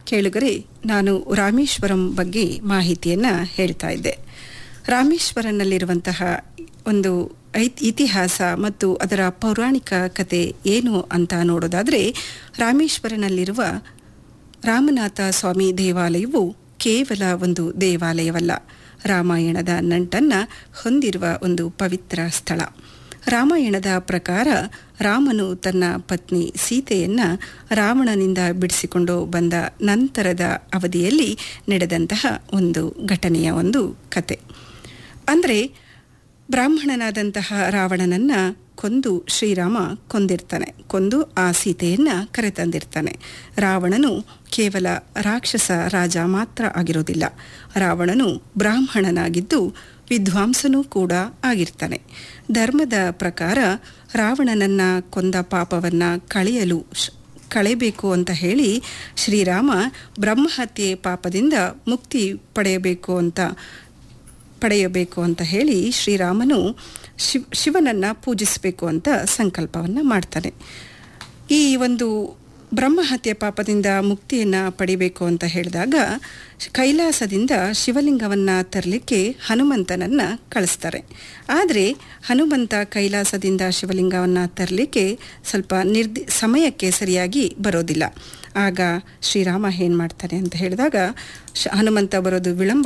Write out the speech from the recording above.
ಕೇಳುಗರೆ ನಾನು ರಾಮೇಶ್ವರಂ ಬಗ್ಗೆ ಮಾಹಿತಿಯನ್ನ ಹೇಳ್ತಾ ಇದ್ದೆ ರಾಮೇಶ್ವರನಲ್ಲಿರುವಂತಹ ಒಂದು ಐತ್ ಇತಿಹಾಸ ಮತ್ತು ಅದರ ಪೌರಾಣಿಕ ಕತೆ ಏನು ಅಂತ ನೋಡೋದಾದರೆ ರಾಮೇಶ್ವರನಲ್ಲಿರುವ ರಾಮನಾಥ ಸ್ವಾಮಿ ದೇವಾಲಯವು ಕೇವಲ ಒಂದು ದೇವಾಲಯವಲ್ಲ ರಾಮಾಯಣದ ನಂಟನ್ನ ಹೊಂದಿರುವ ಒಂದು ಪವಿತ್ರ ಸ್ಥಳ ರಾಮಾಯಣದ ಪ್ರಕಾರ ರಾಮನು ತನ್ನ ಪತ್ನಿ ಸೀತೆಯನ್ನ ರಾವಣನಿಂದ ಬಿಡಿಸಿಕೊಂಡು ಬಂದ ನಂತರದ ಅವಧಿಯಲ್ಲಿ ನಡೆದಂತಹ ಒಂದು ಘಟನೆಯ ಒಂದು ಕತೆ ಅಂದರೆ ಬ್ರಾಹ್ಮಣನಾದಂತಹ ರಾವಣನನ್ನ ಕೊಂದು ಶ್ರೀರಾಮ ಕೊಂದಿರ್ತಾನೆ ಕೊಂದು ಆ ಸೀತೆಯನ್ನ ಕರೆತಂದಿರ್ತಾನೆ ರಾವಣನು ಕೇವಲ ರಾಕ್ಷಸ ರಾಜ ಮಾತ್ರ ಆಗಿರೋದಿಲ್ಲ ರಾವಣನು ಬ್ರಾಹ್ಮಣನಾಗಿದ್ದು ವಿದ್ವಾಂಸನೂ ಕೂಡ ಆಗಿರ್ತಾನೆ ಧರ್ಮದ ಪ್ರಕಾರ ರಾವಣನನ್ನ ಕೊಂದ ಪಾಪವನ್ನ ಕಳೆಯಲು ಕಳೆಯಬೇಕು ಅಂತ ಹೇಳಿ ಶ್ರೀರಾಮ ಬ್ರಹ್ಮಹತ್ಯೆ ಪಾಪದಿಂದ ಮುಕ್ತಿ ಪಡೆಯಬೇಕು ಅಂತ ಪಡೆಯಬೇಕು ಅಂತ ಹೇಳಿ ಶ್ರೀರಾಮನು ಶಿವ್ ಶಿವನನ್ನು ಪೂಜಿಸಬೇಕು ಅಂತ ಸಂಕಲ್ಪವನ್ನು ಮಾಡ್ತಾನೆ ಈ ಒಂದು ಬ್ರಹ್ಮಹತ್ಯೆ ಪಾಪದಿಂದ ಮುಕ್ತಿಯನ್ನು ಪಡಿಬೇಕು ಅಂತ ಹೇಳಿದಾಗ ಕೈಲಾಸದಿಂದ ಶಿವಲಿಂಗವನ್ನು ತರಲಿಕ್ಕೆ ಹನುಮಂತನನ್ನು ಕಳಿಸ್ತಾರೆ ಆದರೆ ಹನುಮಂತ ಕೈಲಾಸದಿಂದ ಶಿವಲಿಂಗವನ್ನು ತರಲಿಕ್ಕೆ ಸ್ವಲ್ಪ ನಿರ್ದಿ ಸಮಯಕ್ಕೆ ಸರಿಯಾಗಿ ಬರೋದಿಲ್ಲ ಆಗ ಶ್ರೀರಾಮ ಏನು ಮಾಡ್ತಾನೆ ಅಂತ ಹೇಳಿದಾಗ ಹನುಮಂತ ಬರೋದು ವಿಳಂಬ